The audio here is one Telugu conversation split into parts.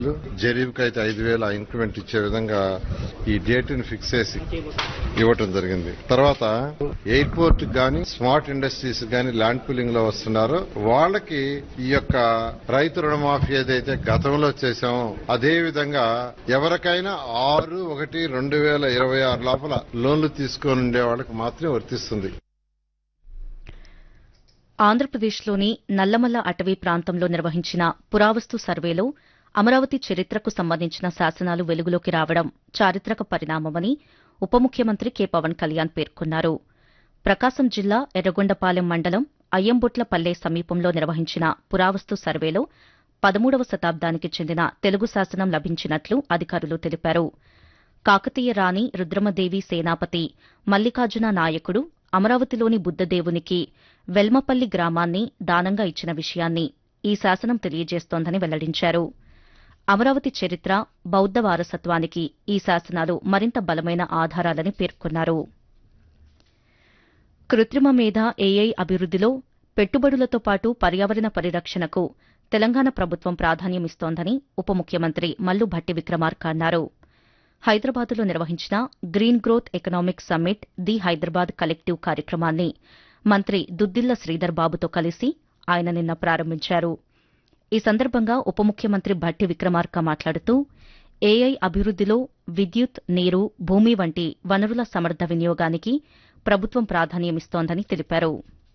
జరీబ్కి అయితే ఐదు వేల ఇంక్రిమెంట్ ఇచ్చే విధంగా ఈ డేట్ ని ఫిక్స్ చేసి ఇవ్వటం జరిగింది తర్వాత ఎయిర్పోర్ట్ గాని స్మార్ట్ ఇండస్ట్రీస్ గాని ల్యాండ్ పూలింగ్ లో వస్తున్నారో వాళ్ళకి ఈ యొక్క రైతు రుణమాఫీ ఏదైతే గతంలో చేశామో అదే విధంగా ఎవరికైనా ఆరు ఒకటి రెండు వేల ఇరవై ఆరు లోపల లోన్లు తీసుకొని ఉండే వాళ్ళకి మాత్రమే వర్తిస్తుంది ఆంధ్రప్రదేశ్లోని నల్లమల్ల అటవీ ప్రాంతంలో నిర్వహించిన పురావస్తు సర్వేలో అమరావతి చరిత్రకు సంబంధించిన శాసనాలు వెలుగులోకి రావడం చారిత్రక పరిణామమని ఉప ముఖ్యమంత్రి కె పవన్ కళ్యాణ్ పేర్కొన్నారు ప్రకాశం జిల్లా ఎర్రగొండపాలెం మండలం అయ్యంబొట్లపల్లె సమీపంలో నిర్వహించిన పురావస్తు సర్వేలో పదమూడవ శతాబ్దానికి చెందిన తెలుగు శాసనం లభించినట్లు అధికారులు తెలిపారు కాకతీయ రాణి రుద్రమదేవి సేనాపతి మల్లికార్జున నాయకుడు అమరావతిలోని బుద్దదేవునికి వెల్మపల్లి గ్రామాన్ని దానంగా ఇచ్చిన విషయాన్ని ఈ శాసనం తెలియజేస్తోందని వెల్లడించారు అమరావతి చరిత్ర బౌద్ద వారసత్వానికి ఈ శాసనాలు మరింత బలమైన ఆధారాలని పేర్కొన్నారు కృత్రిమ మేధ ఏఐ అభివృద్దిలో పెట్టుబడులతో పాటు పర్యావరణ పరిరక్షణకు తెలంగాణ ప్రభుత్వం ప్రాధాన్యమిస్తోందని ఉప ముఖ్యమంత్రి మల్లు భట్టి విక్రమార్క అన్నారు హైదరాబాద్లో నిర్వహించిన green growth economic summit the Hyderabad collective కార్యక్రమాన్ని మంత్రి దుద్దిల్ల శ్రీధర్ బాబుతో కలిసి ఆయన నిన్న ప్రారంభించారు ఈ సందర్భంగా ఉప ముఖ్యమంత్రి భట్టి విక్రమార్క మాట్లాడుతూ ఏఐ అభివృద్దిలో విద్యుత్ నీరు భూమి వంటి వనరుల సమర్థ వినియోగానికి ప్రభుత్వం ప్రాధాన్యమిస్తోందని తెలిపారు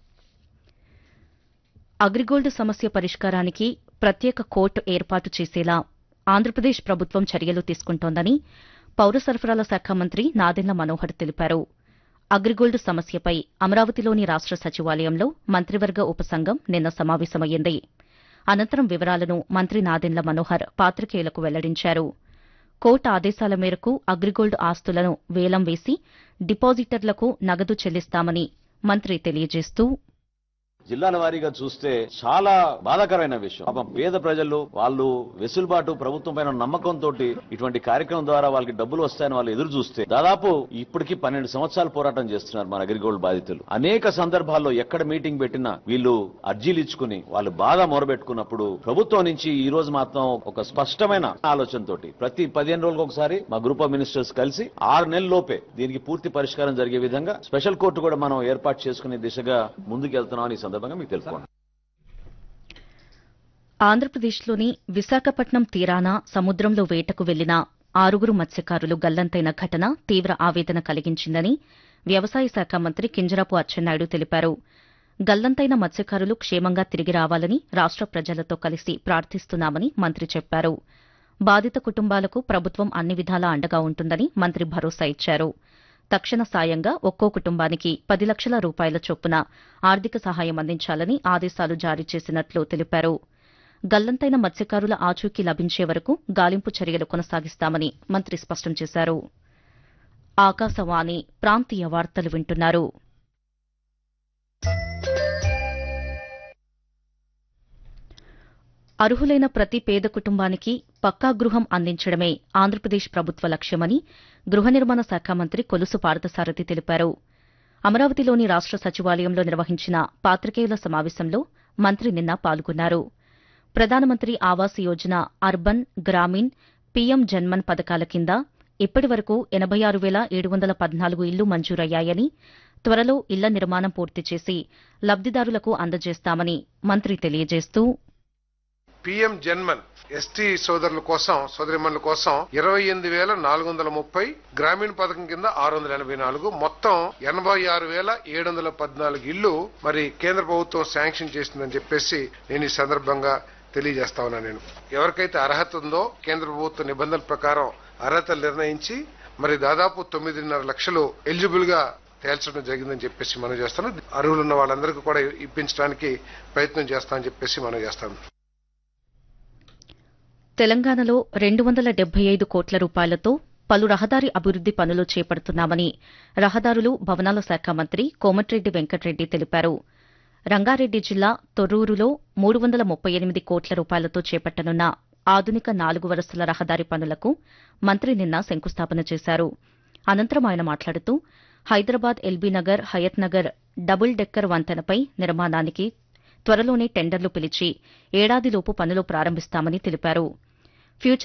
అగ్రిగోల్డ్ సమస్య పరిష్కారానికి ప్రత్యేక కోర్టు ఏర్పాటు చేసేలా ఆంధ్రప్రదేశ్ ప్రభుత్వం చర్యలు తీసుకుంటోందని పౌర సరఫరాల శాఖ మంత్రి నాదెండ్ల మనోహర్ తెలిపారు అగ్రిగోల్డ్ సమస్యపై అమరావతిలోని రాష్ట సచివాలయంలో మంత్రివర్గ ఉపసంఘం నిన్న సమావేశమయ్యింది అనంతరం వివరాలను మంత్రి నాదెండ్ల మనోహర్ పాత్రికేయులకు వెల్లడించారు కోర్టు ఆదేశాల మేరకు అగ్రిగోల్డ్ ఆస్తులను వేలం వేసి డిపాజిటర్లకు నగదు చెల్లిస్తామని మంత్రి తెలియజేస్తూ జిల్లాల వారీగా చూస్తే చాలా బాధాకరమైన విషయం పాపం పేద ప్రజలు వాళ్ళు వెసులుబాటు ప్రభుత్వం పైన నమ్మకంతో ఇటువంటి కార్యక్రమం ద్వారా వాళ్ళకి డబ్బులు వస్తాయని వాళ్ళు ఎదురు చూస్తే దాదాపు ఇప్పటికి పన్నెండు సంవత్సరాలు పోరాటం చేస్తున్నారు మన అగ్రిగోల్డ్ బాధితులు అనేక సందర్భాల్లో ఎక్కడ మీటింగ్ పెట్టినా వీళ్ళు అర్జీలు ఇచ్చుకుని వాళ్ళు బాధ మొరబెట్టుకున్నప్పుడు ప్రభుత్వం నుంచి ఈ రోజు మాత్రం ఒక స్పష్టమైన ఆలోచనతోటి ప్రతి పదిహేను రోజులకు ఒకసారి మా గ్రూప్ ఆఫ్ మినిస్టర్స్ కలిసి ఆరు నెలల లోపే దీనికి పూర్తి పరిష్కారం జరిగే విధంగా స్పెషల్ కోర్టు కూడా మనం ఏర్పాటు చేసుకునే దిశగా ముందుకెళ్తున్నామని ఈ సందర్భంగా మీకు తెలుసుకోండి ఆంధ్రప్రదేశ్లోని విశాఖపట్నం తీరాన సముద్రంలో వేటకు వెళ్లిన ఆరుగురు మత్స్యకారులు గల్లంతైన ఘటన తీవ్ర ఆవేదన కలిగించిందని వ్యవసాయ శాఖ మంత్రి కింజరాపు అచ్చెన్నాయుడు తెలిపారు గల్లంతైన మత్స్యకారులు క్షేమంగా తిరిగి రావాలని రాష్ట ప్రజలతో కలిసి ప్రార్థిస్తున్నామని మంత్రి చెప్పారు బాధిత కుటుంబాలకు ప్రభుత్వం అన్ని విధాలా అండగా ఉంటుందని మంత్రి భరోసా ఇచ్చారు తక్షణ సాయంగా ఒక్కో కుటుంబానికి పది లక్షల రూపాయల చొప్పున ఆర్థిక సహాయం అందించాలని ఆదేశాలు జారీ చేసినట్లు తెలిపారు గల్లంతైన మత్స్యకారుల ఆచూకీ లభించే వరకు గాలింపు చర్యలు కొనసాగిస్తామని మంత్రి స్పష్టం చేశారు ఆకాశవాణి ప్రాంతీయ వార్తలు వింటున్నారు అర్హులైన ప్రతి పేద కుటుంబానికి పక్కా గృహం అందించడమే ఆంధ్రప్రదేశ్ ప్రభుత్వ లక్ష్యమని గృహ నిర్మాణ శాఖ మంత్రి కొలుసు పార్థసారథి తెలిపారు అమరావతిలోని రాష్ట సచివాలయంలో నిర్వహించిన పాత్రికేయుల సమావేశంలో మంత్రి నిన్న పాల్గొన్నారు ప్రధానమంత్రి ఆవాస్ యోజన అర్బన్ గ్రామీణ్ పీఎం జన్మన్ పథకాల కింద ఇప్పటి వరకు ఎనబై ఆరు వేల ఏడు వందల పద్నాలుగు ఇళ్లు మంజూరయ్యాయని త్వరలో ఇళ్ల నిర్మాణం పూర్తి చేసి లబ్దిదారులకు అందజేస్తామని మంత్రి తెలియజేస్తూ పిఎం జన్మన్ ఎస్టీ సోదరుల కోసం సోదరిమణుల కోసం ఇరవై ఎనిమిది వేల నాలుగు వందల ముప్పై గ్రామీణ పథకం కింద ఆరు వందల ఎనభై నాలుగు మొత్తం ఎనభై ఆరు వేల ఏడు వందల పద్నాలుగు ఇళ్లు మరి కేంద్ర ప్రభుత్వం శాంక్షన్ చేసిందని చెప్పేసి నేను ఈ సందర్భంగా తెలియజేస్తా ఉన్నా నేను ఎవరికైతే అర్హత ఉందో కేంద్ర ప్రభుత్వ నిబంధనల ప్రకారం అర్హతలు నిర్ణయించి మరి దాదాపు తొమ్మిదిన్నర లక్షలు ఎలిజిబుల్ గా తేల్చడం జరిగిందని చెప్పేసి మనం చేస్తాను అర్హులున్న వాళ్ళందరికీ కూడా ఇప్పించడానికి ప్రయత్నం చేస్తామని చెప్పేసి మనం చేస్తాను తెలంగాణలో రెండు వందల డెబ్బై ఐదు కోట్ల రూపాయలతో పలు రహదారి అభివృద్ది పనులు చేపడుతున్నామని రహదారులు భవనాల శాఖ మంత్రి కోమటిరెడ్డి వెంకటరెడ్డి తెలిపారు రంగారెడ్డి జిల్లా తొర్రూరులో మూడు వందల ముప్పై ఎనిమిది కోట్ల రూపాయలతో చేపట్టనున్న ఆధునిక నాలుగు వరుసల రహదారి పనులకు మంత్రి నిన్న శంకుస్థాపన చేశారు అనంతరం ఆయన మాట్లాడుతూ Hyderabad LB Nagar Hayathnagar double decker వంతెనపై నిర్మాణానికి త్వరలోనే టెండర్లు పిలిచి ఏడాదిలోపు పనులు ప్రారంభిస్తామని తెలిపారు ఫ్యూచర్